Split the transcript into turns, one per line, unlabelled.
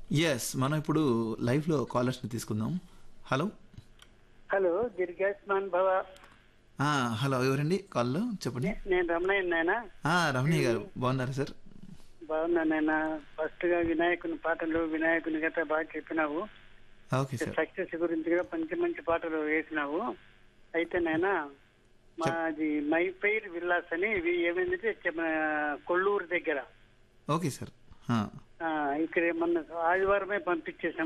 yes మనం ఇప్పుడు లైవ్లో కాలర్స్ని తీసుకుందాం హలో
హలో దిర్గాస్మాన్ భవ
ఆ, హలో ఎవరండి కాల్లో చెప్పండి
నేను రమణయ్య నాయన
ఆ, రమణయ్య గారు బాగున్నారా సార్
బాగున్నా నాయన ఫస్ట్ గా వినాయకుని పాటలు వినాయకుని గట్రా బాగా చెప్పినావు
ఓకే సార్
సక్సెస్ గురించి కూడా మంచి మంచి పాటలు వేసినావు అయితే నాయన మాది మై పేరు విల్లాస్ అని ఇవి ఏమైందంటే మన కొల్లూరు దగ్గర
ఓకే సార్ ఆ,
ఆ, ఇక్కడ మొన్న ఆదివారమే పంపించేసాం